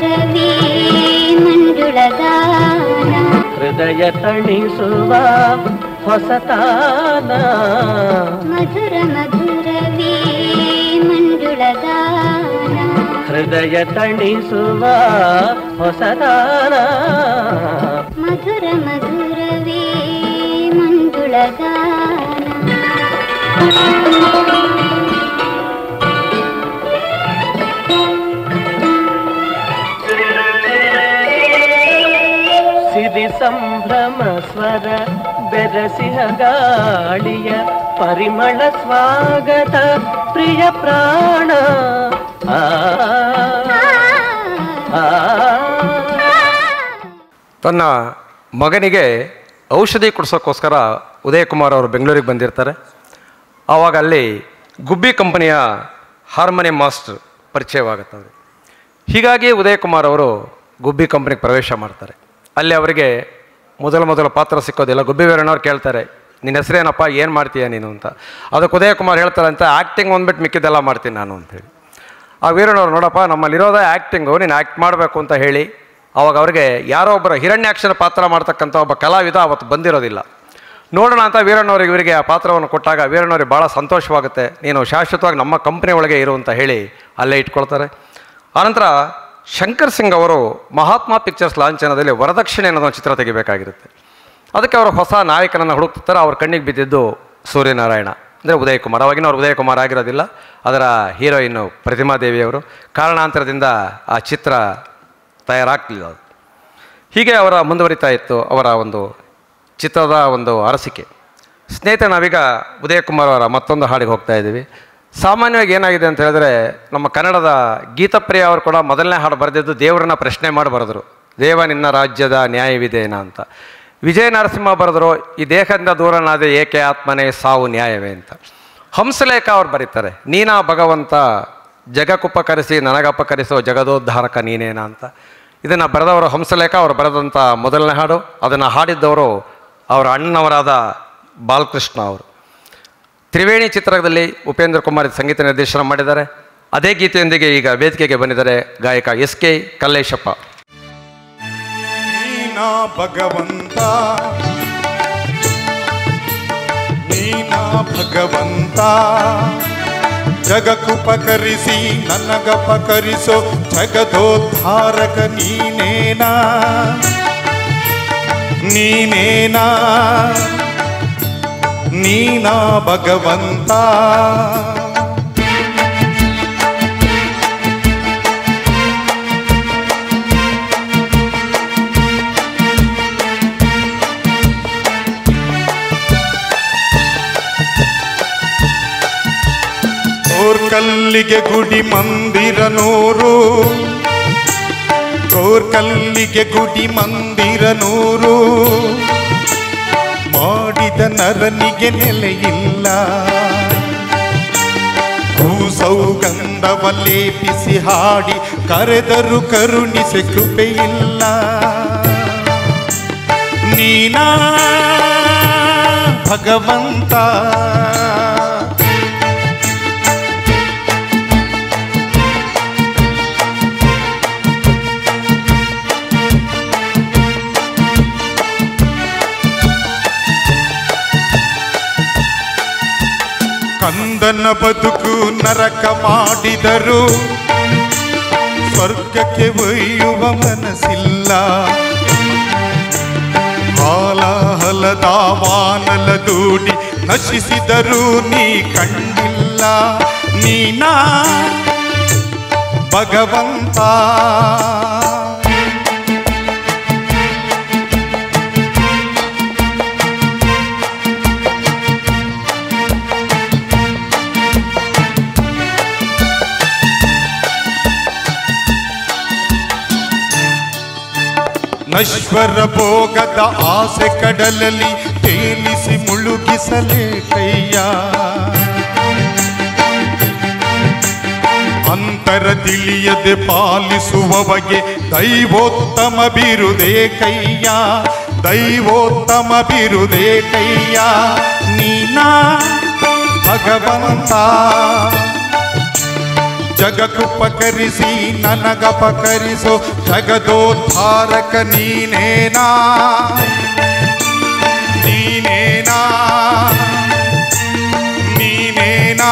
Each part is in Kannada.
ರವಿ ಮಂಜುಳಗಾನ ಹೃದಯ ತಣಿಸುವ ಹೊಸತಾನ ಮಧುರ ಮಧುರವೇ ಮಂಜುಳಗಾನ ಹೃದಯ ತಣಿಸುವ ಹೊಸತಾನ ಮಧುರ ಮಧುರವೇ ಮಂಜುಳಗಾನ ಸಿರಿ ಸಂಭ್ರಮ ಸ್ವರ ಬೆರಸಿಹ ಗಾಳಿಯ ಪರಿಮಳ ಸ್ವಾಗತ ಪ್ರಿಯ ಪ್ರಾಣ ಆ, ಆ, ತನ್ನ ಮಗನಿಗೆ ಔಷಧಿ ಕೊಡಿಸೋಕ್ಕೋಸ್ಕರ ಉದಯ್ ಕುಮಾರ್ ಅವರು ಬೆಂಗಳೂರಿಗೆ ಬಂದಿರ್ತಾರೆ ಆವಾಗ ಅಲ್ಲಿ ಗುಬ್ಬಿ ಕಂಪನಿಯ ಹಾರ್ಮೋನಿಯಂ ಮಾಸ್ಟರ್ ಪರಿಚಯವಾಗುತ್ತೆ ಅವ್ರಿಗೆ ಹೀಗಾಗಿ ಉದಯ್ ಕುಮಾರ್ ಅವರು ಗುಬ್ಬಿ ಕಂಪ್ನಿಗೆ ಪ್ರವೇಶ ಮಾಡ್ತಾರೆ ಅಲ್ಲಿ ಅವರಿಗೆ ಮೊದಲ ಮೊದಲ ಪಾತ್ರ ಸಿಕ್ಕೋದಿಲ್ಲ ಗುಬ್ಬಿ ವೀರಣ್ಣವ್ರು ಕೇಳ್ತಾರೆ ನಿನ್ನ ಹೆಸರೇನಪ್ಪ ಏನು ಮಾಡ್ತೀಯ ನೀನು ಅಂತ ಅದಕ್ಕೆ ಉದಯ್ ಕುಮಾರ್ ಹೇಳ್ತಾರೆ ಅಂತ ಆ್ಯಕ್ಟಿಂಗ್ ಒಂದ್ಬಿಟ್ಟು ಮಿಕ್ಕಿದ್ದೆಲ್ಲ ಮಾಡ್ತೀನಿ ನಾನು ಅಂತೇಳಿ ಆ ವೀರಣ್ಣವ್ರು ನೋಡಪ್ಪ ನಮ್ಮಲ್ಲಿರೋದೇ ಆ್ಯಕ್ಟಿಂಗು ನೀನು ಆ್ಯಕ್ಟ್ ಮಾಡಬೇಕು ಅಂತ ಹೇಳಿ ಅವಾಗ ಅವ್ರಿಗೆ ಯಾರೋ ಒಬ್ಬರ ಹಿರಣ್ಯಾಕ್ಷರ ಪಾತ್ರ ಮಾಡ್ತಕ್ಕಂಥ ಒಬ್ಬ ಕಲಾವಿದ ಅವತ್ತು ಬಂದಿರೋದಿಲ್ಲ ನೋಡೋಣ ಅಂತ ವೀರಣ್ಣವ್ರಿಗೆ ಇವರಿಗೆ ಆ ಪಾತ್ರವನ್ನು ಕೊಟ್ಟಾಗ ವೀರಣ್ಣವ್ರಿಗೆ ಭಾಳ ಸಂತೋಷವಾಗುತ್ತೆ ನೀನು ಶಾಶ್ವತವಾಗಿ ನಮ್ಮ ಕಂಪ್ನಿ ಒಳಗೆ ಇರು ಅಂತ ಹೇಳಿ ಅಲ್ಲೇ ಇಟ್ಕೊಳ್ತಾರೆ ಆನಂತರ ಶಂಕರ್ ಸಿಂಗ್ ಅವರು ಮಹಾತ್ಮ ಪಿಕ್ಚರ್ಸ್ ಲಾಂಛನದಲ್ಲಿ ವರದಕ್ಷಿಣೆ ಅನ್ನೋದು ಒಂದು ಚಿತ್ರ ತೆಗಿಬೇಕಾಗಿರುತ್ತೆ ಅದಕ್ಕೆ ಅವರು ಹೊಸ ನಾಯಕನನ್ನು ಹುಡುಕ್ತಾರೆ ಅವ್ರ ಕಣ್ಣಿಗೆ ಬಿದ್ದಿದ್ದು ಸೂರ್ಯನಾರಾಯಣ ಅಂದರೆ ಉದಯ್ ಕುಮಾರ್ ಅವಾಗಿನ ಅವ್ರು ಉದಯ್ ಕುಮಾರ್ ಆಗಿರೋದಿಲ್ಲ ಅದರ ಹೀರೋಯಿನ್ನು ಪ್ರತಿಮಾ ದೇವಿಯವರು ಕಾರಣಾಂತರದಿಂದ ಆ ಚಿತ್ರ ತಯಾರಾಗ್ತಿಲ್ಲ ಅದು ಹೀಗೆ ಅವರ ಮುಂದುವರಿತಾ ಇತ್ತು ಅವರ ಒಂದು ಚಿತ್ರದ ಒಂದು ಅರಸಿಕೆ ಸ್ನೇಹಿತರೆ ನಾವೀಗ ಉದಯ್ ಕುಮಾರ್ ಅವರ ಮತ್ತೊಂದು ಹಾಡಿಗೆ ಹೋಗ್ತಾ ಇದ್ದೀವಿ ಸಾಮಾನ್ಯವಾಗಿ ಏನಾಗಿದೆ ಅಂತ ಹೇಳಿದ್ರೆ ನಮ್ಮ ಕನ್ನಡದ ಗೀತಪ್ರಿಯ ಅವರು ಕೂಡ ಮೊದಲನೇ ಹಾಡು ಬರೆದಿದ್ದು ದೇವರನ್ನ ಪ್ರಶ್ನೆ ಮಾಡಿ ಬರೆದ್ರು ದೇವ ನಿನ್ನ ರಾಜ್ಯದ ನ್ಯಾಯವಿದೇನಾ ಅಂತ ವಿಜಯ ನರಸಿಂಹ ಬರೆದ್ರು ಈ ದೇಹದಿಂದ ದೂರನಾದ ಏಕೆ ಆತ್ಮನೇ ಸಾವು ನ್ಯಾಯವೇ ಅಂತ ಹಂಸಲೇಖ ಅವ್ರು ಬರೀತಾರೆ ನೀನಾ ಭಗವಂತ ಜಗಕ್ಕುಪಕರಿಸಿ ನನಗಪಕರಿಸೋ ಜಗದೋದ್ಧಾರಕ ನೀನೇನಾ ಅಂತ ಇದನ್ನು ಬರೆದವರು ಹಂಸಲೇಖ ಅವರು ಬರೆದಂಥ ಮೊದಲನೇ ಹಾಡು ಅದನ್ನು ಹಾಡಿದ್ದವರು ಅವರ ಅಣ್ಣವರಾದ ಬಾಲಕೃಷ್ಣ ಅವರು ತ್ರಿವೇಣಿ ಚಿತ್ರದಲ್ಲಿ ಉಪೇಂದ್ರ ಕುಮಾರ್ ಸಂಗೀತ ನಿರ್ದೇಶನ ಮಾಡಿದ್ದಾರೆ ಅದೇ ಗೀತೆಯೊಂದಿಗೆ ಈಗ ವೇದಿಕೆಗೆ ಬಂದಿದ್ದಾರೆ ಗಾಯಕ ಎಸ್ ಕೆ ಕಲ್ಲೇಶಪ್ಪ ನೀನಾ ಭಗವಂತ ನೀನಾ ಭಗವಂತ ಜಗಕ್ಕುಪಕರಿಸಿ ನನಗಪಕರಿಸೋ ಜಗದೋದ್ಧಾರಕ ನೀನೇನಾ ನೀನೇನಾ ನೀನಾ ಭಗವಂತ ಕೋರ್ಕಲ್ಲಿಗೆ ಗುಡಿ ಮಂದಿರ ನೂರು ಕೋರ್ಕಲ್ಲಿಗೆ ಗುಡಿ ಮಂದಿರ ನೂರು ಮಾಡಿದ ನರನಿಗೆ ನೆಲೆಯಿಲ್ಲ ಭೂಸೌಗಂಧವ ಲೇಪಿಸಿ ಹಾಡಿ ಕರೆದರು ಕರುಣಿಸಿ ಕೃಪೆಯಿಲ್ಲ ನೀನಾ ಭಗವಂತ ಕಂದನ ಬದುಕು ನರಕ ಮಾಡಿದರು ಸ್ವರ್ಗಕ್ಕೆ ಒಯ್ಯುವ ಮನಸ್ಸಿಲ್ಲ ಹಾಲ ಹಲದ ವಾನಲ ದೂಡಿ ನಶಿಸಿದರೂ ನೀ ಕಂಡಿಲ್ಲ ನೀನಾ ಭಗವಂತ ನಶ್ವರ ಭೋಗದ ಆಸೆ ಕಡಲಲ್ಲಿ ತೇಲಿಸಿ ಮುಳುಗಿಸಲೇ ಕೈಯ ಅಂತರ ತಿಳಿಯದೆ ಪಾಲಿಸುವವಗೆ ದೈವೋತ್ತಮ ಬಿರುದೇ ಕೈಯ ದೈವೋತ್ತಮ ಬಿರುದೇ ಕೈಯ ನೀನಾ ಭಗವಂತ ಜಗಕ್ಕುಪಕರಿಸಿ ನನಗಪಕರಿಸೋ ಜಗದೋದ್ಧಾರಕ ನೀನೇನಾ ನೀನೇನಾ ನೀನೇನಾ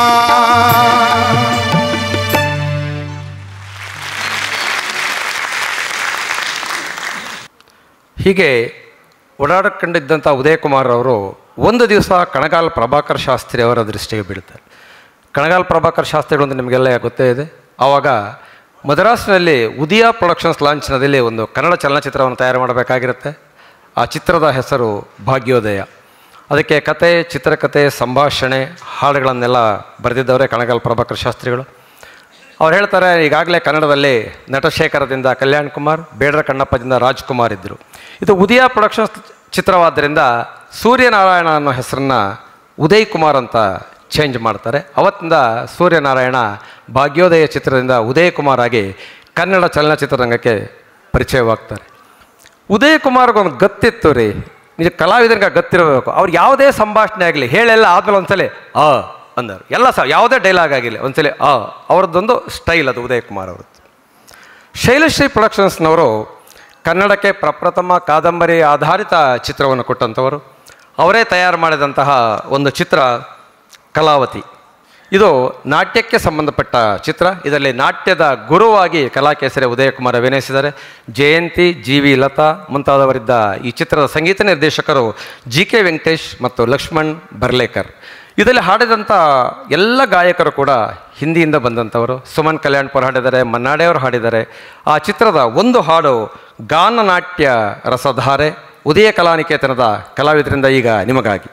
ಹೀಗೆ ಓಡಾಡಿಕೊಂಡಿದ್ದಂಥ ಉದಯಕುಮಾರ್ ಅವರು ಒಂದು ದಿವಸ ಕಣಗಾಲ್ ಪ್ರಭಾಕರ್ ಶಾಸ್ತ್ರಿ ಅವರ ದೃಷ್ಟಿಗೆ ಬೀಳ್ತಾರೆ ಕಣಗಾಲ್ ಪ್ರಭಾಕರ್ ಶಾಸ್ತ್ರಿಗಳು ಅಂತ ನಿಮಗೆಲ್ಲ ಗೊತ್ತೇ ಇದೆ ಆವಾಗ ಮದ್ರಾಸ್ನಲ್ಲಿ ಉದಯ ಪ್ರೊಡಕ್ಷನ್ಸ್ ಲಾಂಛನದಲ್ಲಿ ಒಂದು ಕನ್ನಡ ಚಲನಚಿತ್ರವನ್ನು ತಯಾರು ಮಾಡಬೇಕಾಗಿರುತ್ತೆ ಆ ಚಿತ್ರದ ಹೆಸರು ಭಾಗ್ಯೋದಯ ಅದಕ್ಕೆ ಕತೆ ಚಿತ್ರಕಥೆ ಸಂಭಾಷಣೆ ಹಾಡುಗಳನ್ನೆಲ್ಲ ಬರೆದಿದ್ದವರೇ ಕಣಗಾಲ್ ಪ್ರಭಾಕರ್ ಶಾಸ್ತ್ರಿಗಳು ಅವ್ರು ಹೇಳ್ತಾರೆ ಈಗಾಗಲೇ ಕನ್ನಡದಲ್ಲಿ ನಟಶೇಖರದಿಂದ ಕಲ್ಯಾಣ್ ಕುಮಾರ್ ಬೇಡರ ಕಣ್ಣಪ್ಪದಿಂದ ರಾಜ್ಕುಮಾರ್ ಇದ್ದರು ಇದು ಉದಯ ಪ್ರೊಡಕ್ಷನ್ಸ್ ಚಿತ್ರವಾದ್ದರಿಂದ ಸೂರ್ಯನಾರಾಯಣ ಅನ್ನೋ ಹೆಸರನ್ನ ಉದಯ್ ಕುಮಾರ್ ಅಂತ ಚೇಂಜ್ ಮಾಡ್ತಾರೆ ಅವತ್ತಿಂದ ಸೂರ್ಯನಾರಾಯಣ ಭಾಗ್ಯೋದಯ ಚಿತ್ರದಿಂದ ಉದಯ್ ಕುಮಾರ್ ಆಗಿ ಕನ್ನಡ ಚಲನಚಿತ್ರರಂಗಕ್ಕೆ ಪರಿಚಯವಾಗ್ತಾರೆ ಉದಯ್ ಕುಮಾರ್ಗೊಂದು ಗತ್ತಿತ್ತು ರೀ ನಿಜ ಕಲಾವಿದರಿಗೆ ಗತ್ತಿರಬೇಕು ಅವ್ರು ಯಾವುದೇ ಸಂಭಾಷಣೆ ಆಗಲಿ ಹೇಳೆಲ್ಲ ಆದ್ಮೇಲೆ ಒಂದ್ಸಲಿ ಆ ಅಂದರು ಎಲ್ಲ ಸಹ ಯಾವುದೇ ಡೈಲಾಗ್ ಆಗಿಲ್ಲ ಒಂದ್ಸಲಿ ಆ ಅವ್ರದ್ದೊಂದು ಸ್ಟೈಲ್ ಅದು ಉದಯ್ ಕುಮಾರ್ ಅವ್ರದ್ದು ಶೈಲಶ್ರೀ ಪ್ರೊಡಕ್ಷನ್ಸ್ನವರು ಕನ್ನಡಕ್ಕೆ ಪ್ರಪ್ರಥಮ ಕಾದಂಬರಿ ಆಧಾರಿತ ಚಿತ್ರವನ್ನು ಕೊಟ್ಟಂಥವರು ಅವರೇ ತಯಾರು ಮಾಡಿದಂತಹ ಒಂದು ಚಿತ್ರ ಕಲಾವತಿ ಇದು ನಾಟ್ಯಕ್ಕೆ ಸಂಬಂಧಪಟ್ಟ ಚಿತ್ರ ಇದರಲ್ಲಿ ನಾಟ್ಯದ ಗುರುವಾಗಿ ಕಲಾಕೇಸರಿ ಉದಯಕುಮಾರ್ ಅಭಿನಯಿಸಿದ್ದಾರೆ ಜಯಂತಿ ಜಿ ವಿ ಲತಾ ಮುಂತಾದವರಿದ್ದ ಈ ಚಿತ್ರದ ಸಂಗೀತ ನಿರ್ದೇಶಕರು ಜಿ ಕೆ ವೆಂಕಟೇಶ್ ಮತ್ತು ಲಕ್ಷ್ಮಣ್ ಬರ್ಲೇಕರ್ ಇದರಲ್ಲಿ ಹಾಡಿದಂಥ ಎಲ್ಲ ಗಾಯಕರು ಕೂಡ ಹಿಂದಿಯಿಂದ ಬಂದಂಥವರು ಸುಮನ್ ಕಲ್ಯಾಣ್ಪುರ್ ಹಾಡಿದ್ದಾರೆ ಮನ್ನಾಡೆ ಅವರು ಹಾಡಿದ್ದಾರೆ ಆ ಚಿತ್ರದ ಒಂದು ಹಾಡು ಗಾನನಾಟ್ಯ ರಸಧಾರೆ ಉದಯ ಕಲಾನಿಕೇತನದ ಕಲಾವಿದರಿಂದ ಈಗ ನಿಮಗಾಗಿ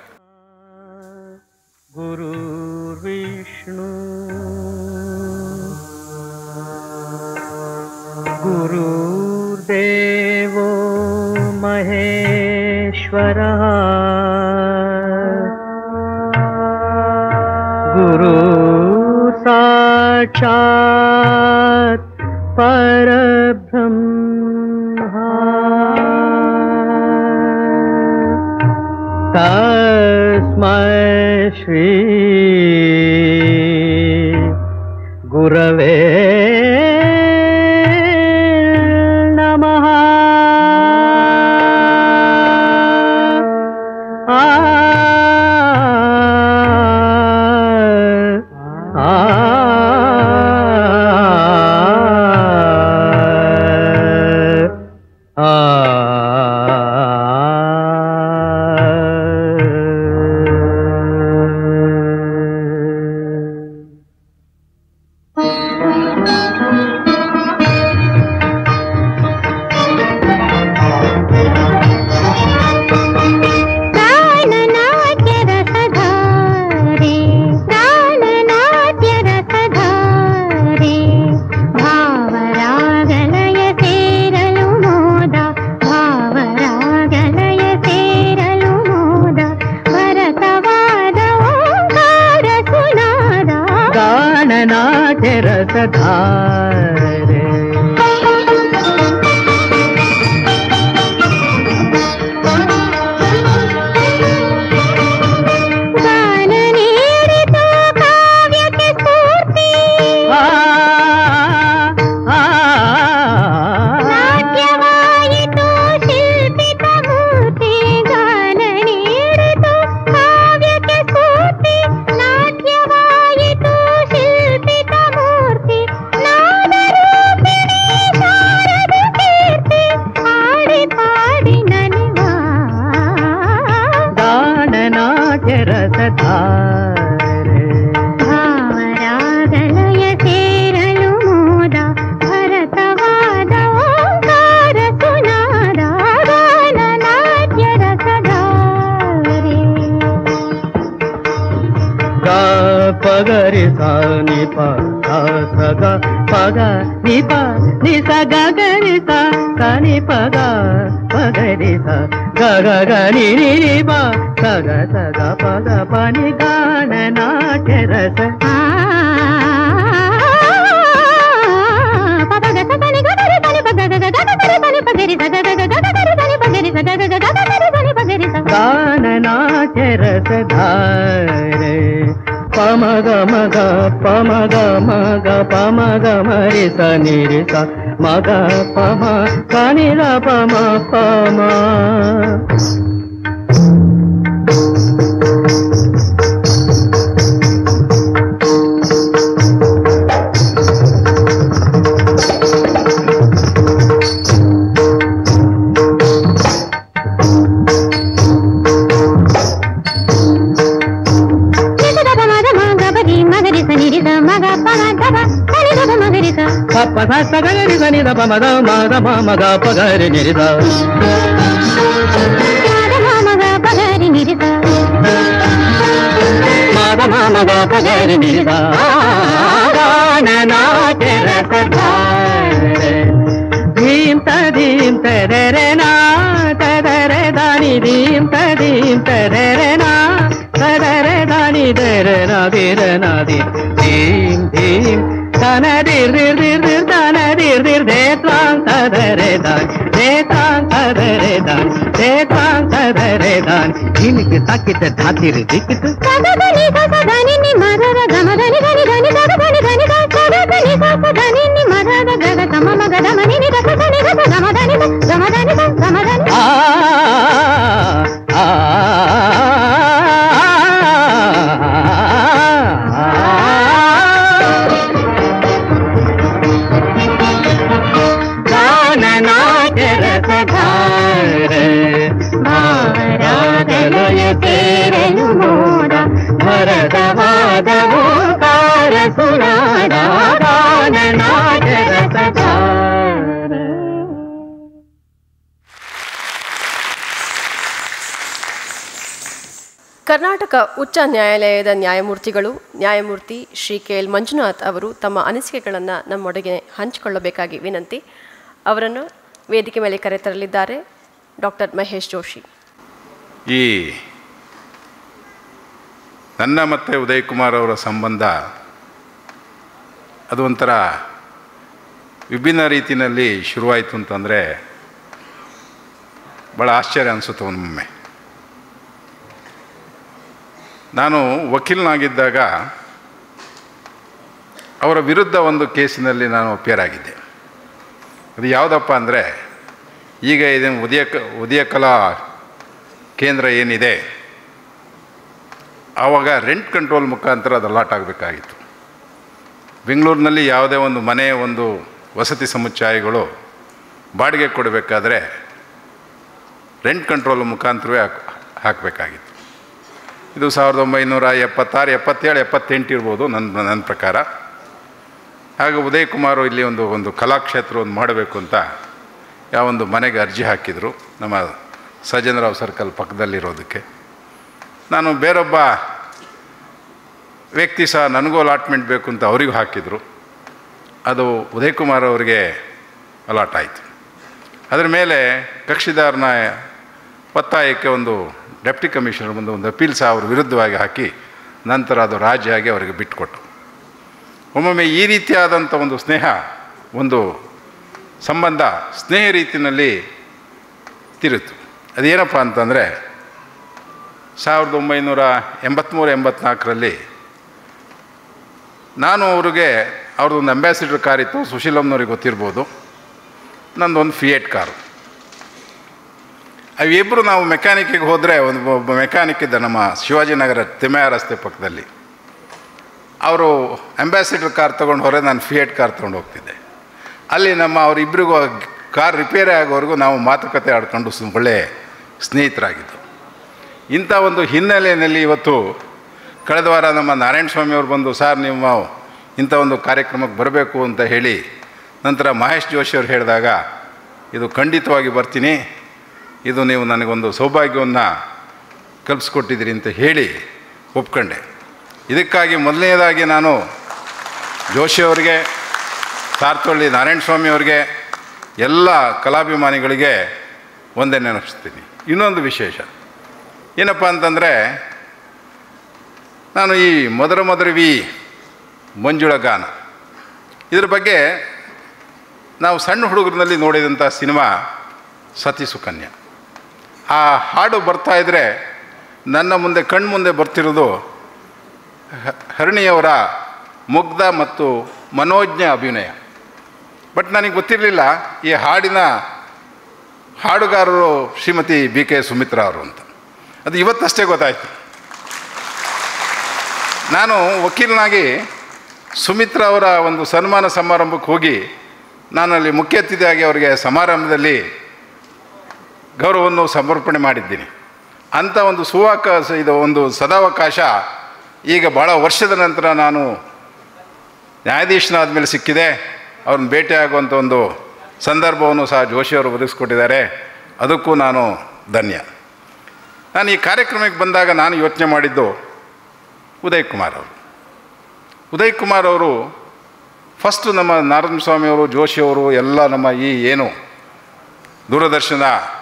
गुरुर्विष्णु गुरुर्देवो महेश्वरः गुरु साक्षात् परब्रह्मा तस्मै श्री गुरवे नमः आ आ ಗಾನನಾಟ್ಯ ರಸಧಾರೆ ಗಾನನಾಟ್ಯ ರಸಧಾರೆ ಭಾವರಾಗಲಯ ಸೇರಲು ಮೋದ ಭಾವರಾಗಲಯ ಸೇರಲು ಮೋದ ಭರತವಾದ ಓಂಕಾರ ಸುನಾದ ಗಾನನಾಟ್ಯ ರಸಧಾರೆ ಗಾನ ನೀಡಿತು ಕಾವ್ಯಕ್ಕೆ ಸ್ಫೂರ್ತಿ ಆ, ಆ, ನಾಟ್ಯವಾಯಿತು ಶಿಲ್ಪಿತ ಮೂರ್ತಿ ಗಾನ ನೀಡಿತು ಕಾವ್ಯಕ್ಕೆ ಸ್ಫೂರ್ತಿ ನಾಟ್ಯವಾಯಿತು ಶಿಲ್ಪಿತ ಮೂರ್ತಿ ನಾದರೂಪಿಣಿ ಶಾರದ ಕೀರ್ತಿ ಹಾಡಿ ಪಾಡಿ ನನಿವ ಗಾನನಾಟ್ಯ ರಸಧಾರೆ ಭಾವರಾಗಲಯ ಸೇರಲು ಮೋದ ಭರತವಾದ ಓಂಕಾರ ಸುನಾದ ಗಾನ ನಾಟ್ಯ ರಸಧಾರೆ ಗ ಪಗರಿ ಸ ನಿ ಪ ಗ ಸ ಗ ಪಗ ನಿ ಪ ನಿ ಸ ಗ ಗ ನಿ ಸ ಗ ನಿ ಪ ಗ ಪಗರಿ ಸ ಗ ಗ ಗ ನಿ ನಿ ನಿ ಪ ಸ ಗ ಸ ಗ ಪ ಗ ಪ ನಿ ಗಾನ ನಾಟ್ಯ ರಸ ಆ ಪಪಗ ಸಪನಿ ಗಗರಿ ಸನಿ ಪಗ ಗಗ ಗಗ ಗರಿ ಸನಿ ಪಗರಿ ಸಗ ಗಗ ಗಗ ಗರಿ ಸನಿ ಪಗರಿ ಸಗ ಗಗ ಗಗ ಗರಿ ಸನಿ ಪಗರಿ ಸ ಗಾನ ನಾಟ್ಯ ರಸಧಾರೆ ಪಮ ಗ ಮ ಗ ಪಮ ಗ ಮ ಗ ಪಮ ಸ ನಿ ರಿ ಸ ಮ ಗ ಪ ಮ ಗ ನಿ ದ ಪ ಮ ಪ ಮ ನಿಸದ ಮದ ಮಗ ಬದಿ ಮಗರಿ ಸ ನಿರಿಸ ಮಗ ಪಗ ದಬ ಸನಿದದ ಮಗರಿ ಸ ಪ ಪ ಸ ಸ ಗ ಗ ರಿ ಸ ನಿ ದ ಪ ಮ ದ ಮ ದ ಮ ಮ ಗ ಪ ಗ ರಿ ನಿ ರಿ ದ ಮದ ಮಗ ಪಗರಿ ನಿರಿಸ ಮ ದ ಮ ಮ ಗ ಪ ಗ ರಿ ನಿ ರಿ ದ ಗಾನ ನಾಟ್ಯ ರಸ ಧಾರೆ. ಧೀಂ ತ ಧೀಂ ತ ರೆ ರೆ ನಾ ತ ದ ರೆ ದಾನಿ ಧೀಂ ತ ಧೀಂ ತ ರೆ ರೆ ನಾ ತ ದ ರೆ ದಾನಿ ದ ರೆ ನಾ ದಿ ರ ನಾ ದಿ ಧೀಂ ಧೀಂ ತನ ದಿರ್ ದಿರ್ ದಿರ್ ದಿರ್ ತನ ದಿರ್ ದಿರ್ ದೇ ತ್ವಾಂ ತ ದ ರೆ ದಾನ್ ದೇ ತ್ವಾಂ ತ ದ ರೆ ದಾನ್ ದೇ ತ್ವಾಂ ತ ದ ರೆ ದಾನ್ ಧಿಮಿಕ್ ತಾಕಿತ ಧಾತಿರ್ ದಿಕ್ಕಿತ್ ಸದನಿ ಸದನಿ ನಿ ಮದದ ಗಮದನಿ ಗನಿ ಗನಿ ಸದ ಗನಿ ಗನಿ ಸ ಸದನಿ ಸದನಿ ನಿ ಮದದ ಗಗ ಸಮ ಮಗದ ಮನಿ ನಿ ದ ಸದನಿ ದ ಗಮದನಿ ಸ ಗಮದನಿ ಸ ಗಮದನಿ ಆ ಆ ಭಾರಗಲಯ ತೇರಲು ಮೋದ ಭರದವಾದವು ಕಾರ ಸುನಾಡ ಗಾನ ನಾಟರ ಸದಾರ ಕರ್ನಾಟಕ ಉಚ್ಚ ನ್ಯಾಯಾಲಯದ ನ್ಯಾಯಮೂರ್ತಿಗಳು ನ್ಯಾಯಮೂರ್ತಿ ಶ್ರೀ ಕೆ ಎಲ್ ಮಂಜುನಾಥ್ ಅವರು ತಮ್ಮ ಅನಿಸಿಕೆಗಳನ್ನು ನಮ್ಮೊಡಗೆ ಹಂಚಿಕೊಳ್ಳಬೇಕಾಗಿ ವಿನಂತಿ ಅವರನ್ನು ವೇದಿಕೆ ಮೇಲೆ ಕರೆತರಲಿದ್ದಾರೆ ಡಾಕ್ಟರ್ ಮಹೇಶ್ ಜೋಶಿ ಈ ನನ್ನ ಮತ್ತು ಉದಯ್ ಕುಮಾರ್ ಅವರ ಸಂಬಂಧ ಅದು ಒಂಥರ ವಿಭಿನ್ನ ರೀತಿಯಲ್ಲಿ ಶುರುವಾಯಿತು ಅಂತಂದರೆ ಭಾಳ ಆಶ್ಚರ್ಯ ಅನಿಸುತ್ತೆ ಒಮ್ಮೊಮ್ಮೆ ನಾನು ವಕೀಲನಾಗಿದ್ದಾಗ ಅವರ ವಿರುದ್ಧ ಒಂದು ಕೇಸಿನಲ್ಲಿ ನಾನು ಅಪಿಯರ್ ಆಗಿದ್ದೆ ಅದು ಯಾವುದಪ್ಪ ಅಂದರೆ ಈಗ ಇದನ್ನು ಉದಯ ಉದಯ ಕಲಾ ಕೇಂದ್ರ ಏನಿದೆ ಆವಾಗ ರೆಂಟ್ ಕಂಟ್ರೋಲ್ ಮುಖಾಂತರ ಅದು ಅಲಾಟ್ ಆಗಬೇಕಾಗಿತ್ತು ಬೆಂಗಳೂರಿನಲ್ಲಿ ಯಾವುದೇ ಒಂದು ಮನೆ ಒಂದು ವಸತಿ ಸಮುಚ್ಚಯಗಳು ಬಾಡಿಗೆ ಕೊಡಬೇಕಾದ್ರೆ ರೆಂಟ್ ಕಂಟ್ರೋಲ್ ಮುಖಾಂತರವೇ ಹಾಕ್ ಹಾಕಬೇಕಾಗಿತ್ತು ಇದು ಸಾವಿರದ ಒಂಬೈನೂರ ಎಪ್ಪತ್ತಾರು ಎಪ್ಪತ್ತೇಳು ಎಪ್ಪತ್ತೆಂಟು ಇರ್ಬೋದು ನನ್ನ ನನ್ನ ಪ್ರಕಾರ ಆಗ ಉದಯ್ ಕುಮಾರು ಇಲ್ಲಿ ಒಂದು ಒಂದು ಕಲಾಕ್ಷೇತ್ರವನ್ನು ಮಾಡಬೇಕು ಅಂತ ಯಾವೊಂದು ಮನೆಗೆ ಅರ್ಜಿ ಹಾಕಿದರು ನಮ್ಮ ಸಜ್ಜನರಾವ್ ಸರ್ಕಲ್ ಪಕ್ಕದಲ್ಲಿರೋದಕ್ಕೆ ನಾನು ಬೇರೊಬ್ಬ ವ್ಯಕ್ತಿ ಸಹ ನನಗೂ ಅಲಾಟ್ಮೆಂಟ್ ಬೇಕು ಅಂತ ಅವರಿಗೂ ಹಾಕಿದರು ಅದು ಉದಯ್ ಕುಮಾರ್ ಅವರಿಗೆ ಅಲಾಟ್ ಆಯಿತು ಅದರ ಮೇಲೆ ಕಕ್ಷಿದಾರನ ಒತ್ತಾಯಕ್ಕೆ ಒಂದು ಡೆಪ್ಟಿ ಕಮಿಷನರ್ ಮುಂದೆ ಒಂದು ಅಪೀಲ್ ಸಹ ಅವ್ರ ವಿರುದ್ಧವಾಗಿ ಹಾಕಿ ನಂತರ ಅದು ರಾಜ್ಯ ಆಗಿ ಅವರಿಗೆ ಬಿಟ್ಟುಕೊಟ್ಟು ಒಮ್ಮೊಮ್ಮೆ ಈ ರೀತಿಯಾದಂಥ ಒಂದು ಸ್ನೇಹ ಒಂದು ಸಂಬಂಧ ಸ್ನೇಹ ರೀತಿಯಲ್ಲಿ ತಿರುತು ಅದೇನಪ್ಪ ಅಂತಂದರೆ ಸಾವಿರದ ಒಂಬೈನೂರ ಎಂಬತ್ತ್ಮೂರು ಎಂಬತ್ನಾಲ್ಕರಲ್ಲಿ ನಾನು ಅವ್ರಿಗೆ ಅವ್ರದ್ದೊಂದು ಅಂಬ್ಯಾಸಿಡರ್ ಕಾರ್ ಇತ್ತು ಸುಶೀಲಮ್ನವ್ರಿಗೆ ಗೊತ್ತಿರ್ಬೋದು ನಂದೊಂದು ಫಿಯೇಟ್ ಕಾರು ಅವಿಬ್ಬರು ನಾವು ಮೆಕ್ಯಾನಿಕ್ಕಿಗೆ ಹೋದರೆ ಒಂದು ಒಬ್ಬ ಮೆಕ್ಯಾನಿಕ್ ಇದ್ದ ನಮ್ಮ ಶಿವಾಜಿನಗರ ತಿಮ್ಮಯ್ಯ ರಸ್ತೆ ಪಕ್ಕದಲ್ಲಿ ಅವರು ಅಂಬ್ಯಾಸಿಡರ್ ಕಾರ್ ತೊಗೊಂಡು ಹೊರೆ ನಾನು ಫಿಯೇಟ್ ಕಾರ್ ತೊಗೊಂಡು ಹೋಗ್ತಿದ್ದೆ ಅಲ್ಲಿ ನಮ್ಮ ಅವರಿಬ್ಬರಿಗೂ ಕಾರ್ ರಿಪೇರಿ ಆಗೋವರೆಗೂ ನಾವು ಮಾತುಕತೆ ಆಡ್ಕೊಂಡು ಸು ಒಳ್ಳೆ ಸ್ನೇಹಿತರಾಗಿದ್ದು ಇಂಥ ಒಂದು ಹಿನ್ನೆಲೆಯಲ್ಲಿ ಇವತ್ತು ಕಳೆದ ವಾರ ನಮ್ಮ ನಾರಾಯಣ ಸ್ವಾಮಿಯವರು ಬಂದು ಸಾರ್ ನೀವು ಇಂಥ ಒಂದು ಕಾರ್ಯಕ್ರಮಕ್ಕೆ ಬರಬೇಕು ಅಂತ ಹೇಳಿ ನಂತರ ಮಹೇಶ್ ಜೋಶಿ ಅವರು ಹೇಳಿದಾಗ ಇದು ಖಂಡಿತವಾಗಿ ಬರ್ತೀನಿ ಇದು ನೀವು ನನಗೊಂದು ಸೌಭಾಗ್ಯವನ್ನು ಕಲ್ಪಿಸ್ಕೊಟ್ಟಿದ್ದೀರಿ ಅಂತ ಹೇಳಿ ಒಪ್ಕೊಂಡೆ ಇದಕ್ಕಾಗಿ ಮೊದಲನೇದಾಗಿ ನಾನು ಜೋಶಿ ಅವರಿಗೆ ಸಾರ್ತೊಳ್ಳಿ ನಾರಾಯಣ ಸ್ವಾಮಿ ಅವರಿಗೆ ಎಲ್ಲ ಕಲಾಭಿಮಾನಿಗಳಿಗೆ ಒಂದೇ ನೆನಪಿಸ್ತೀನಿ ಇನ್ನೊಂದು ವಿಶೇಷ ಏನಪ್ಪ ಅಂತಂದರೆ ನಾನು ಈ ಮಧುರ ಮಧುರವಿ ಮಂಜುಳ ಗಾನ ಇದ್ರ ಬಗ್ಗೆ ನಾವು ಸಣ್ಣ ಹುಡುಗರಿನಲ್ಲಿ ನೋಡಿದಂಥ ಸಿನಿಮಾ ಸತಿ ಸುಕನ್ಯಾ ಆ ಹಾಡು ಬರ್ತಾ ಇದ್ದರೆ ನನ್ನ ಮುಂದೆ ಕಣ್ಣು ಮುಂದೆ ಬರ್ತಿರೋದು ಹ- ಹರಣಿಯವರ ಮುಗ್ಧ ಮತ್ತು ಮನೋಜ್ಞ ಅಭಿನಯ ಬಟ್ ನನಗೆ ಗೊತ್ತಿರಲಿಲ್ಲ ಈ ಹಾಡಿನ ಹಾಡುಗಾರರು ಶ್ರೀಮತಿ ಬಿ ಕೆ ಸುಮಿತ್ರಾ ಅವರು ಅಂತ ಅದು ಇವತ್ತಷ್ಟೇ ಗೊತ್ತಾಯಿತು ನಾನು ವಕೀಲನಾಗಿ ಸುಮಿತ್ರಾ ಅವರ ಒಂದು ಸನ್ಮಾನ ಸಮಾರಂಭಕ್ಕೆ ಹೋಗಿ ನಾನಲ್ಲಿ ಮುಖ್ಯ ಅತಿಥಿಯಾಗಿ ಅವರಿಗೆ ಸಮಾರಂಭದಲ್ಲಿ ಗೌರವವನ್ನು ಸಮರ್ಪಣೆ ಮಾಡಿದ್ದೀನಿ ಅಂಥ ಒಂದು ಸುವಾಕಾಶ ಇದು ಒಂದು ಸದಾವಕಾಶ ಈಗ ಭಾಳ ವರ್ಷದ ನಂತರ ನಾನು ನ್ಯಾಯಾಧೀಶನಾದ ಮೇಲೆ ಸಿಕ್ಕಿದೆ ಅವ್ರನ್ನ ಭೇಟಿಯಾಗುವಂಥ ಒಂದು ಸಂದರ್ಭವನ್ನು ಸಹ ಜೋಶಿಯವರು ಒದಗಿಸ್ಕೊಟ್ಟಿದ್ದಾರೆ ಅದಕ್ಕೂ ನಾನು ಧನ್ಯ ನಾನು ಈ ಕಾರ್ಯಕ್ರಮಕ್ಕೆ ಬಂದಾಗ ನಾನು ಯೋಚನೆ ಮಾಡಿದ್ದು ಉದಯ್ ಕುಮಾರ್ ಅವರು ಉದಯ್ ಕುಮಾರ್ ಅವರು ಫಸ್ಟು ನಮ್ಮ ನಾರಾಯಣ ಸ್ವಾಮಿಯವರು ಜೋಶಿಯವರು ಎಲ್ಲ ನಮ್ಮ ಈ ಏನು ದೂರದರ್ಶನ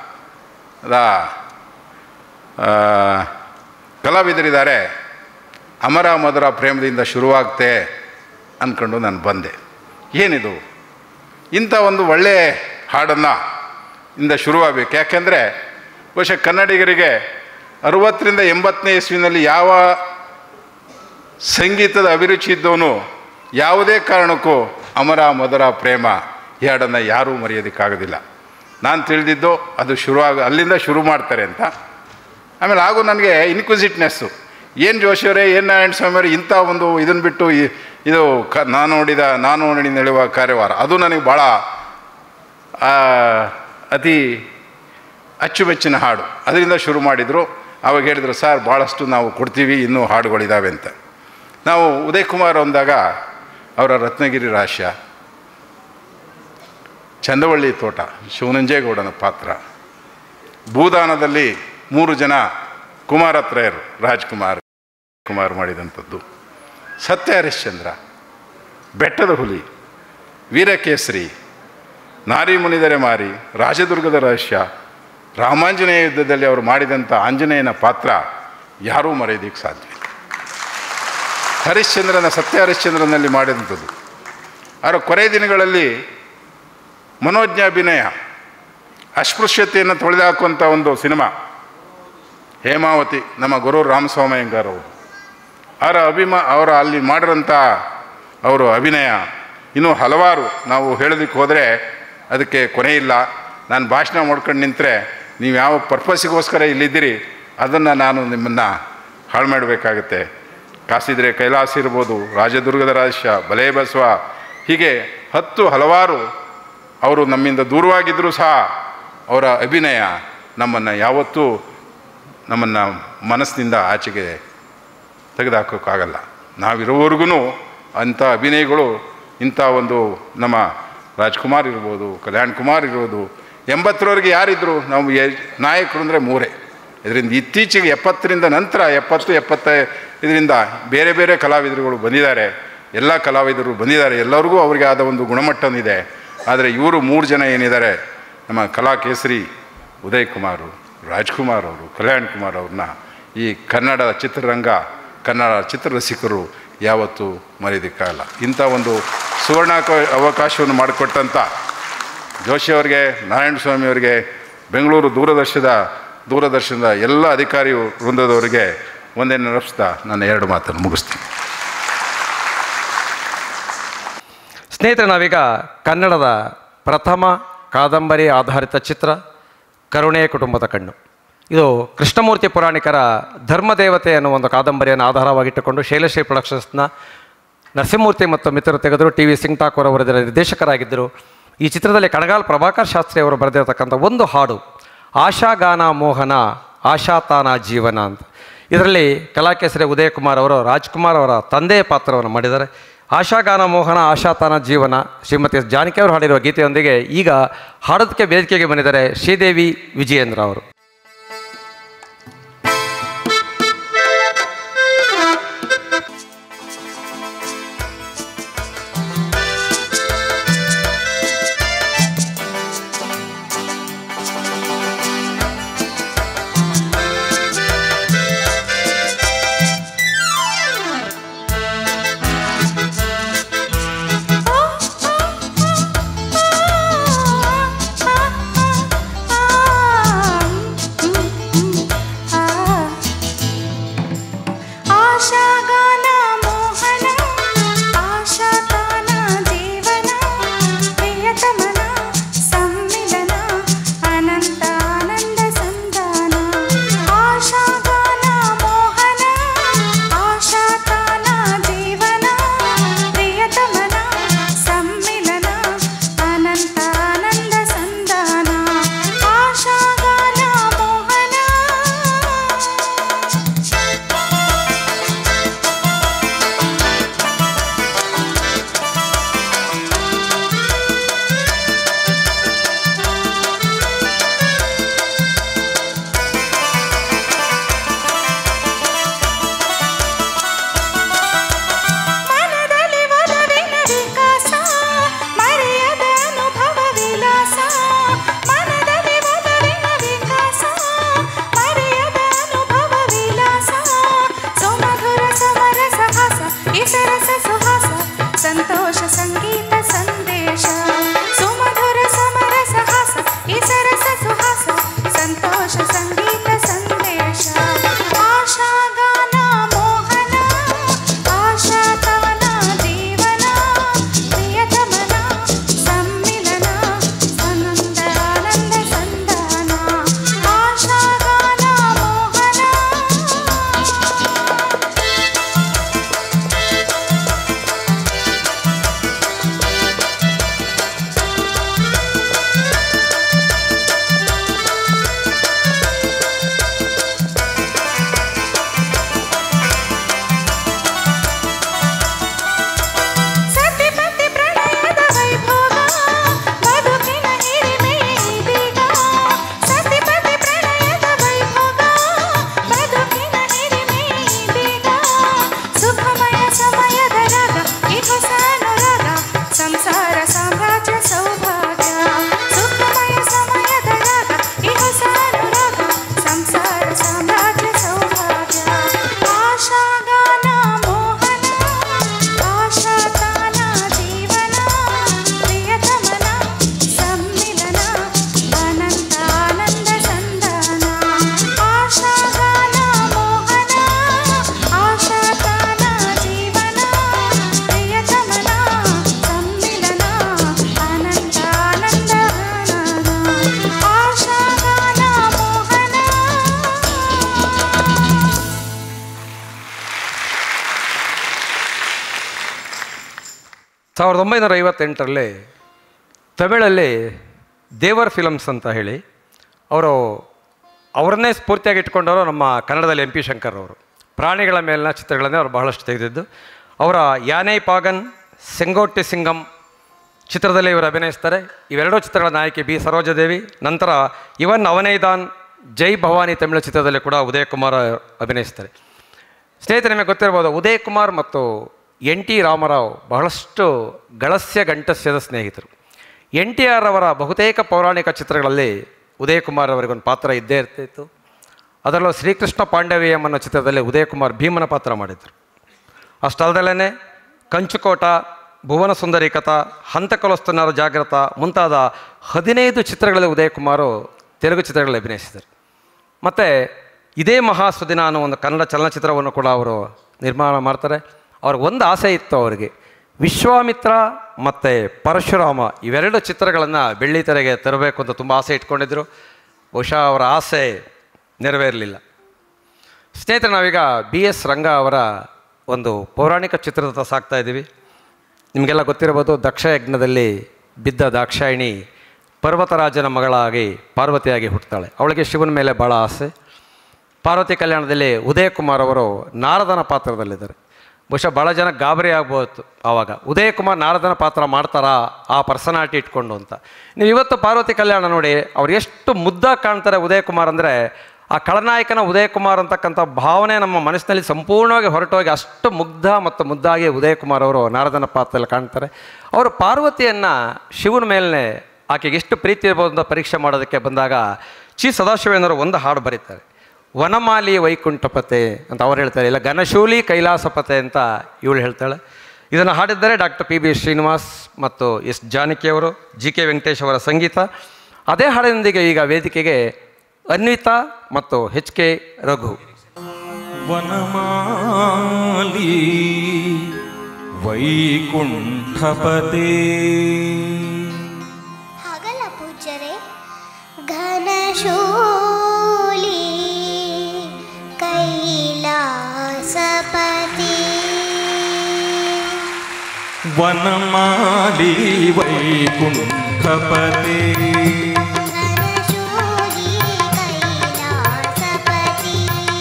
ಕಲಾವಿದರಿದ್ದಾರೆ ಅಮರ ಮಧುರ ಪ್ರೇಮದಿಂದ ಶುರುವಾಗುತ್ತೆ ಅಂದ್ಕೊಂಡು ನಾನು ಬಂದೆ ಏನಿದು ಇಂಥ ಒಂದು ಒಳ್ಳೆಯ ಹಾಡನ್ನು ಇಂದ ಶುರುವಾಗಬೇಕು ಯಾಕೆಂದರೆ ಬಹುಶಃ ಕನ್ನಡಿಗರಿಗೆ ಅರುವತ್ತರಿಂದ ಎಂಬತ್ತನೇ ಇಸ್ವಿನಲ್ಲಿ ಯಾವ ಸಂಗೀತದ ಅಭಿರುಚಿ ಇದ್ದವನು ಯಾವುದೇ ಕಾರಣಕ್ಕೂ ಅಮರ ಮಧುರ ಪ್ರೇಮ ಈ ಹಾಡನ್ನು ಯಾರೂ ಮರೆಯೋದಕ್ಕಾಗೋದಿಲ್ಲ ನಾನು ತಿಳಿದಿದ್ದು ಅದು ಶುರುವಾಗ ಅಲ್ಲಿಂದ ಶುರು ಮಾಡ್ತಾರೆ ಅಂತ ಆಮೇಲೆ ಹಾಗೂ ನನಗೆ ಇನ್ಕ್ವಿಸಿಟ್ನೆಸ್ಸು ಏನು ಜೋಶಿಯವರೇ ಏನು ನಾರಾಯಣ ಸ್ವಾಮಿಯವರೇ ಇಂಥ ಒಂದು ಇದನ್ನು ಬಿಟ್ಟು ಈ- ಇದು ಕ ನಾನು ನೋಡಿದ ನಾನು ನೋಡಿ ನಡೆಯುವ ಕಾರ್ಯವಾರ ಅದು ನನಗೆ ಭಾಳ ಆ, ಅತಿ ಅಚ್ಚುಮೆಚ್ಚಿನ ಹಾಡು ಅದರಿಂದ ಶುರು ಮಾಡಿದರು ಆವಾಗ ಹೇಳಿದರು ಸರ್ ಭಾಳಷ್ಟು ನಾವು ಕೊಡ್ತೀವಿ ಇನ್ನೂ ಹಾಡುಗಳಿದ್ದಾವೆ ಅಂತ ನಾವು ಉದಯ್ ಕುಮಾರ್ ಅಂದಾಗ ಅವರ ರತ್ನಗಿರಿ ರಾಶ್ಯ ಚಂದವಳ್ಳಿ ತೋಟ ಶಿವನಂಜೇಗೌಡನ ಪಾತ್ರ ಭೂದಾನದಲ್ಲಿ ಮೂರು ಜನ ಕುಮಾರತ್ರಯರು ರಾಜ್ಕುಮಾರ್ ಕುಮಾರ್ ಮಾಡಿದಂಥದ್ದು ಸತ್ಯ ಹರಿಶ್ಚಂದ್ರ ಬೆಟ್ಟದ ಹುಲಿ ವೀರಕೇಸರಿ ನಾರಿ ಮುನಿದರೆ ಮಾರಿ ರಾಜದುರ್ಗದ ರಹಸ್ಯ ರಾಮಾಂಜನೇಯ ಯುದ್ಧದಲ್ಲಿ ಅವರು ಮಾಡಿದಂಥ ಆಂಜನೇಯನ ಪಾತ್ರ ಯಾರೂ ಮರೆಯೋದಕ್ಕೆ ಸಾಧ್ಯವಿಲ್ಲ ಹರಿಶ್ಚಂದ್ರನ ಸತ್ಯ ಹರಿಶ್ಚಂದ್ರನಲ್ಲಿ ಮಾಡಿದಂಥದ್ದು ಅವರ ಕೊನೆ ದಿನಗಳಲ್ಲಿ ಮನೋಜ್ಞಾಭಿನಯ ಅಸ್ಪೃಶ್ಯತೆಯನ್ನು ತೊಳೆದಾಕುವಂಥ ಒಂದು ಸಿನಿಮಾ ಹೇಮಾವತಿ ನಮ್ಮ ಗುರು ರಾಮಸ್ವಾಮಯ್ಯಂಗಾರ್ ಅವರು ಅವರ ಅಭಿಮಾ ಅವರ ಅಲ್ಲಿ ಮಾಡಿರೋಂಥ ಅವರು ಅಭಿನಯ ಇನ್ನೂ ಹಲವಾರು ನಾವು ಹೇಳೋದಕ್ಕೆ ಹೋದರೆ ಅದಕ್ಕೆ ಕೊನೆ ಇಲ್ಲ ನಾನು ಭಾಷಣ ಮಾಡ್ಕೊಂಡು ನಿಂತರೆ ನೀವು ಯಾವ ಪರ್ಪಸ್ಸಿಗೋಸ್ಕರ ಇಲ್ಲಿದ್ದೀರಿ ಅದನ್ನು ನಾನು ನಿಮ್ಮನ್ನು ಹಾಳು ಮಾಡಬೇಕಾಗತ್ತೆ ಕಾಸಿದ್ರೆ ಕೈಲಾಸ ಇರ್ಬೋದು ರಾಜದುರ್ಗದ ರಹಸ್ಯ ಬಲೆ ಬಸವ ಹೀಗೆ ಹತ್ತು ಹಲವಾರು ಅವರು ನಮ್ಮಿಂದ ದೂರವಾಗಿದ್ದರೂ ಸಹ ಅವರ ಅಭಿನಯ ನಮ್ಮನ್ನು ಯಾವತ್ತೂ ನಮ್ಮನ್ನು ಮನಸ್ಸಿನಿಂದ ಆಚೆಗೆ ತೆಗೆದುಹಾಕೋಕ್ಕಾಗಲ್ಲ ನಾವಿರೋವರೆಗೂ ಅಂಥ ಅಭಿನಯಗಳು ಇಂಥ ಒಂದು ನಮ್ಮ ರಾಜ್ಕುಮಾರ್ ಇರ್ಬೋದು ಕಲ್ಯಾಣ್ ಕುಮಾರ್ ಇರ್ಬೋದು ಎಂಬತ್ತರವರೆಗೆ ಯಾರಿದ್ರು ನಾವು ಎ ನಾಯಕರು ಅಂದರೆ ಮೂರೇ ಇದರಿಂದ ಇತ್ತೀಚೆಗೆ ಎಪ್ಪತ್ತರಿಂದ ನಂತರ ಎಪ್ಪತ್ತು ಎಪ್ಪತ್ತ ಇದರಿಂದ ಬೇರೆ ಬೇರೆ ಕಲಾವಿದರುಗಳು ಬಂದಿದ್ದಾರೆ ಎಲ್ಲ ಕಲಾವಿದರು ಬಂದಿದ್ದಾರೆ ಎಲ್ಲರಿಗೂ ಅವರಿಗೆ ಆದ ಒಂದು ಗುಣಮಟ್ಟನಿದೆ ಆದರೆ ಇವರು ಮೂರು ಜನ ಏನಿದ್ದಾರೆ ನಮ್ಮ ಕಲಾ ಕೇಸರಿ ಉದಯ್ ಕುಮಾರು ರಾಜ್ಕುಮಾರ್ ಅವರು ಕಲ್ಯಾಣ್ ಕುಮಾರ್ ಅವ್ರನ್ನ ಈ ಕನ್ನಡ ಚಿತ್ರರಂಗ ಕನ್ನಡ ಚಿತ್ರರಸಿಕರು ಯಾವತ್ತೂ ಮರೆಯೋದಕ್ಕಾಗಲ್ಲ ಇಂಥ ಒಂದು ಸುವರ್ಣ ಅವಕಾಶವನ್ನು ಮಾಡಿಕೊಟ್ಟಂಥ ಜೋಶಿ ಅವರಿಗೆ ನಾರಾಯಣ ಸ್ವಾಮಿ ಅವರಿಗೆ ಬೆಂಗಳೂರು ದೂರದರ್ಶನದ ದೂರದರ್ಶನದ ಎಲ್ಲ ಅಧಿಕಾರಿ ವೃಂದದವರಿಗೆ ಒಂದೇ ನೆನಪಿಸ್ತಾ ನನ್ನ ಎರಡು ಮಾತನ್ನು ಮುಗಿಸ್ತೀನಿ ಸ್ನೇಹಿತರೆ ನಾವೀಗ ಕನ್ನಡದ ಪ್ರಥಮ ಕಾದಂಬರಿ ಆಧಾರಿತ ಚಿತ್ರ ಕರುಣೆಯ ಕುಟುಂಬದ ಕಣ್ಣು ಇದು ಕೃಷ್ಣಮೂರ್ತಿ ಪುರಾಣಿಕರ ಧರ್ಮದೇವತೆ ಅನ್ನೋ ಒಂದು ಕಾದಂಬರಿಯನ್ನು ಆಧಾರವಾಗಿಟ್ಟುಕೊಂಡು ಶೈಲಶ್ರೀ ಪ್ರೊಡಕ್ಷನ್ಸ್ನ ನರಸಿಂಹಮೂರ್ತಿ ಮತ್ತು ಮಿತ್ರರು ತೆಗೆದರು ಟಿ ವಿ ಸಿಂಗ್ ಠಾಕೂರ್ ಅವರ ಇದರ ನಿರ್ದೇಶಕರಾಗಿದ್ದರು ಈ ಚಿತ್ರದಲ್ಲಿ ಕಣಗಾಲ್ ಪ್ರಭಾಕರ್ ಶಾಸ್ತ್ರಿ ಅವರು ಬರೆದಿರತಕ್ಕಂಥ ಒಂದು ಹಾಡು ಆಶಾಗಾನ ಮೋಹನ ಆಶಾತಾನ ಜೀವನ ಅಂತ ಇದರಲ್ಲಿ ಕಲಾಕೇಸರಿ ಉದಯ್ ಕುಮಾರ್ ಅವರು ರಾಜ್ಕುಮಾರ್ ಅವರ ತಂದೆಯ ಪಾತ್ರವನ್ನು ಮಾಡಿದ್ದಾರೆ ಆಶಾಗಾನ ಮೋಹನ ಆಶಾತಾನ ಜೀವನ ಶ್ರೀಮತಿ ಜಾನಕಿ ಅವರು ಹಾಡಿರುವ ಗೀತೆಯೊಂದಿಗೆ ಈಗ ಹಾಡೋದಕ್ಕೆ ವೇದಿಕೆಗೆ ಬಂದಿದ್ದಾರೆ ಶ್ರೀದೇವಿ ವಿಜಯೇಂದ್ರ ಅವರು ಆ ಸಾವಿರದ ಒಂಬೈನೂರ ಐವತ್ತೆಂಟರಲ್ಲಿ ತಮಿಳಲ್ಲಿ ದೇವರ್ ಫಿಲಮ್ಸ್ ಅಂತ ಹೇಳಿ ಅವರು ಅವರನ್ನೇ ಸ್ಫೂರ್ತಿಯಾಗಿ ಇಟ್ಕೊಂಡವರು ನಮ್ಮ ಕನ್ನಡದಲ್ಲಿ ಎಂ ಪಿ ಶಂಕರ್ ಅವರು ಪ್ರಾಣಿಗಳ ಮೇಲಿನ ಚಿತ್ರಗಳನ್ನೇ ಅವರು ಬಹಳಷ್ಟು ತೆಗೆದಿದ್ದು ಅವರ ಯಾನೇ ಪಾಗನ್ ಸೆಂಗೋಟಿ ಸಿಂಗಂ ಚಿತ್ರದಲ್ಲಿ ಇವರು ಅಭಿನಯಿಸ್ತಾರೆ ಇವೆರಡೂ ಚಿತ್ರಗಳ ನಾಯಕಿ ಬಿ ಸರೋಜಾದೇವಿ ನಂತರ ಇವನ್ ಅವನೈದಾನ್ ಜೈ ಭವಾನಿ ತಮಿಳು ಚಿತ್ರದಲ್ಲಿ ಕೂಡ ಉದಯ್ ಕುಮಾರ್ ಅಭಿನಯಿಸ್ತಾರೆ ಸ್ನೇಹಿತರೆ ನಿಮಗೆ ಗೊತ್ತಿರ್ಬೋದು ಉದಯ್ ಕುಮಾರ್ ಮತ್ತು ಎನ್ ಟಿ ರಾಮರಾವ್ ಬಹಳಷ್ಟು ಗಳಸ್ಯ ಗಂಟಸ್ಯದ ಸ್ನೇಹಿತರು ಎನ್ ಟಿ ಆರ್ ಅವರ ಬಹುತೇಕ ಪೌರಾಣಿಕ ಚಿತ್ರಗಳಲ್ಲಿ ಉದಯ್ ಕುಮಾರ್ ಅವರಿಗೊಂದು ಪಾತ್ರ ಇದ್ದೇ ಇರ್ತಿತ್ತು ಅದರಲ್ಲೂ ಶ್ರೀಕೃಷ್ಣ ಪಾಂಡವಿಯಂ ಅನ್ನೋ ಚಿತ್ರದಲ್ಲಿ ಉದಯ್ ಕುಮಾರ್ ಭೀಮನ ಪಾತ್ರ ಮಾಡಿದರು ಅಷ್ಟಲ್ದಲೇ ಕಂಚುಕೋಟ ಭುವನ ಸುಂದರಿ ಕಥಾ ಹಂತಕಲೋಸ್ತನರ ಜಾಗೃತ ಮುಂತಾದ ಹದಿನೈದು ಚಿತ್ರಗಳಲ್ಲಿ ಉದಯ್ ಕುಮಾರು ತೆಲುಗು ಚಿತ್ರಗಳಲ್ಲಿ ಅಭಿನಯಿಸಿದರು ಮತ್ತು ಇದೇ ಮಹಾಸುದಿನ ಅನ್ನೋ ಒಂದು ಕನ್ನಡ ಚಲನಚಿತ್ರವನ್ನು ಕೂಡ ಅವರು ನಿರ್ಮಾಣ ಮಾಡ್ತಾರೆ ಅವ್ರಿಗೆ ಒಂದು ಆಸೆ ಇತ್ತು ಅವರಿಗೆ ವಿಶ್ವಾಮಿತ್ರ ಮತ್ತು ಪರಶುರಾಮ ಇವೆರಡು ಚಿತ್ರಗಳನ್ನು ಬೆಳ್ಳಿ ತೆರೆಗೆ ತರಬೇಕು ಅಂತ ತುಂಬ ಆಸೆ ಇಟ್ಕೊಂಡಿದ್ರು ಬಹುಶಃ ಅವರ ಆಸೆ ನೆರವೇರಲಿಲ್ಲ ಸ್ನೇಹಿತರೆ ನಾವೀಗ ಬಿ ಎಸ್ ರಂಗ ಅವರ ಒಂದು ಪೌರಾಣಿಕ ಚಿತ್ರದ ಸಾಕ್ತಾ ಇದ್ದೀವಿ ನಿಮಗೆಲ್ಲ ಗೊತ್ತಿರಬಹುದು ದಕ್ಷಯಜ್ಞದಲ್ಲಿ ಬಿದ್ದ ದಾಕ್ಷಾಯಿಣಿ ಪರ್ವತರಾಜನ ಮಗಳಾಗಿ ಪಾರ್ವತಿಯಾಗಿ ಹುಟ್ಟುತ್ತಾಳೆ ಅವಳಿಗೆ ಶಿವನ ಮೇಲೆ ಭಾಳ ಆಸೆ ಪಾರ್ವತಿ ಕಲ್ಯಾಣದಲ್ಲಿ ಉದಯ್ ಕುಮಾರ್ ಅವರು ನಾರದನ ಪಾತ್ರದಲ್ಲಿದ್ದಾರೆ ಬಹುಶಃ ಭಾಳ ಜನ ಗಾಬರಿ ಆಗ್ಬೋದು ಆವಾಗ ಉದಯ್ ಕುಮಾರ್ ನಾರದನ ಪಾತ್ರ ಮಾಡ್ತಾರಾ ಆ ಪರ್ಸನಾಲಿಟಿ ಇಟ್ಕೊಂಡು ಅಂತ ನೀವು ಇವತ್ತು ಪಾರ್ವತಿ ಕಲ್ಯಾಣ ನೋಡಿ ಅವ್ರು ಎಷ್ಟು ಮುದ್ದಾಗಿ ಕಾಣ್ತಾರೆ ಉದಯ್ ಕುಮಾರ್ ಅಂದರೆ ಆ ಖಳನಾಯಕನ ಉದಯ್ ಕುಮಾರ್ ಅಂತಕ್ಕಂಥ ಭಾವನೆ ನಮ್ಮ ಮನಸ್ಸಿನಲ್ಲಿ ಸಂಪೂರ್ಣವಾಗಿ ಹೊರಟೋಗಿ ಅಷ್ಟು ಮುಗ್ಧ ಮತ್ತು ಮುದ್ದಾಗಿ ಉದಯ್ ಕುಮಾರ್ ಅವರು ನಾರದನ ಪಾತ್ರದಲ್ಲಿ ಕಾಣ್ತಾರೆ ಅವರು ಪಾರ್ವತಿಯನ್ನು ಶಿವನ ಮೇಲೇ ಆಕೆಗೆ ಎಷ್ಟು ಪ್ರೀತಿ ಇರ್ಬೋದು ಅಂತ ಪರೀಕ್ಷೆ ಮಾಡೋದಕ್ಕೆ ಬಂದಾಗ ಚಿ ಸದಾಶಿವೇಂದ್ರ ಒಂದು ಹಾಡು ಬರೀತಾರೆ ವನಮಾಲಿ ವೈಕುಂಠಪತೆ ಅಂತ ಅವ್ರು ಹೇಳ್ತಾರೆ ಇಲ್ಲ ಘನಶೂಲಿ ಕೈಲಾಸಪತೆ ಅಂತ ಇವಳು ಹೇಳ್ತಾಳೆ ಇದನ್ನು ಹಾಡಿದ್ದಾರೆ ಡಾಕ್ಟರ್ ಪಿ ಬಿ ಶ್ರೀನಿವಾಸ್ ಮತ್ತು ಎಸ್ ಜಾನಕಿಯವರು ಜಿ ಕೆ ವೆಂಕಟೇಶ್ ಅವರ ಸಂಗೀತ ಅದೇ ಹಾಡಿನೊಂದಿಗೆ ಈಗ ವೇದಿಕೆಗೆ ಅನ್ವಿತಾ ಮತ್ತು ಎಚ್ ಕೆ ರಘು ವನಮಾಲಿ ವೈಕುಂಠಪತೆ ಹಾಗಲ್ಲ ಪೂಜ್ಯರೇ ಘನಶೂಲಿ ಕೈಲಾಸಪತಿ ವನಮಾಲಿ ವೈಕುಂಠಪತೆ ಘನಶೂಲಿ ಕೈಲಾಸಪತಿ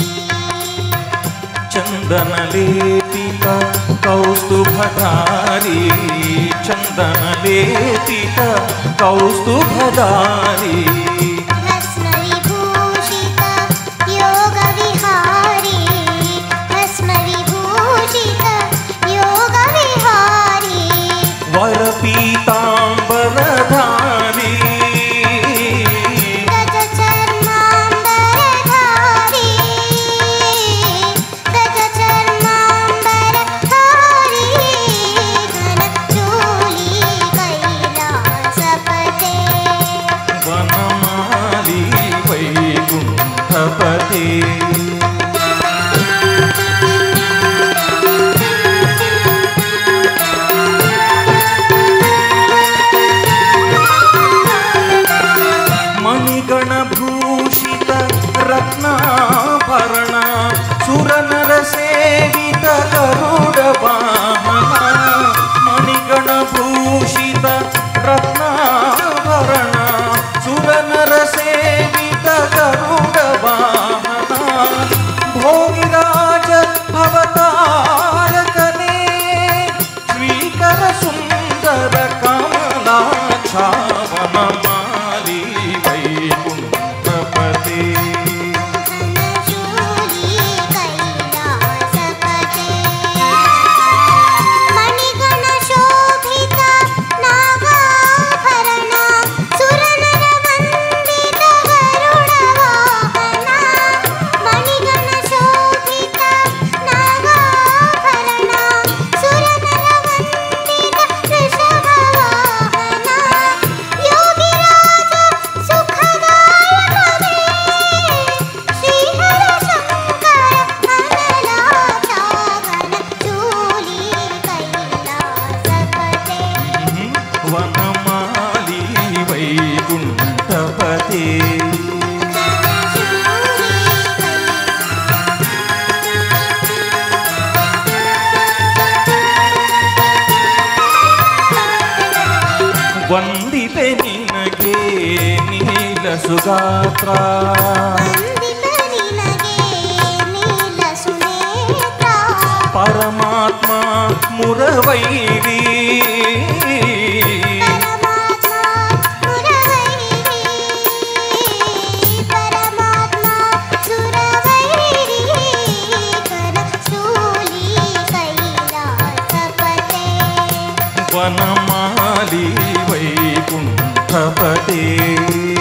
ಚಂದನಲೇಪಿತ ಕೌಸ್ತುಭಧಾರಿ ಚಂದನಲೇಪಿತ ಕೌಸ್ತುಭಧಾರಿ ಭಸ್ಮವಿಭೂಷಿತ ಯೋಗವಿಹಾರಿ ಭಸ್ಮವಿಭೂಷಿತ ಯೋಗವಿಹಾರಿ ವರಪೀತಾಂಬರಧಾರಿ ಗಜಚರ್ಮಾಂಬರಧಾರಿ ಗಜಚರ್ಮಾಂಬರಧಾರಿ ಘನಚೂಲಿ ಕೈಲಾಸಪತೆ ವನಮಾಲಿ ವೈಕುಂಠಪತೆ ಮಣಿಗಣಭೂಷಿತ ರತ್ನಾಭರಣ ಸುರನರ ಸೇವಿತ ಗರುಡ ವಾಹನ ಮಣಿಗಣಭೂಷಿತ ರತ್ನಾಭರಣ ಸುರನರ ಸೇವಿತ ಗರುಡ ವಾಹನ ಭೋಗಿರಾಜ ಭವತಾರಕನೇ ಶ್ರೀಕರ ಸುಂದರ ಕಮಲಾಕ್ಷಾವನ ಮಾಲಿ ವೈಕುಂಠಪತಿ ಘನಶೂಲಿ ಕೈಲಾಸಪತೆ ಮಣಿಗಣಶೋಭಿತ ನಾಗಾಭರಣ ಸುರನರ ವಂದಿತ ಗರುಡ ವಾಹನ ಮಣಿಗಣಶೋಭಿತ ನಾಗಾಭರಣ ಸುರನರ ವಂದಿತ ವೃಷಭ ವಾಹನ ಯೋಗಿರಾಜ ಸುಖದಾಯಕನೇ ಶ್ರೀಹರ ಶಂಕರ ಅನಲಾಚಾಗನ ಚೂಲಿ ಕೈಲಾಸಪತೆ ವನಮಾಲಿ ವೈಕುಂಠಪತಿ ನೀಲಸುಗಾತ್ರ ವಂದಿತ ನಿನಗೆ ನೀಲ ಸುನೇತ್ರ ಪರಮಾತ್ಮ ಮುರವೈರಿ ಪರಮಾತ್ಮ ಸುರವೈರಿ ಪರಮಾತ್ಮ ಸುರವೈರಿ ಕರ ಶೂಲಿ ಕೈಲಾಸಪತೆ ವನಮಾಲಿ ವೈಕುಂಠಪತೆ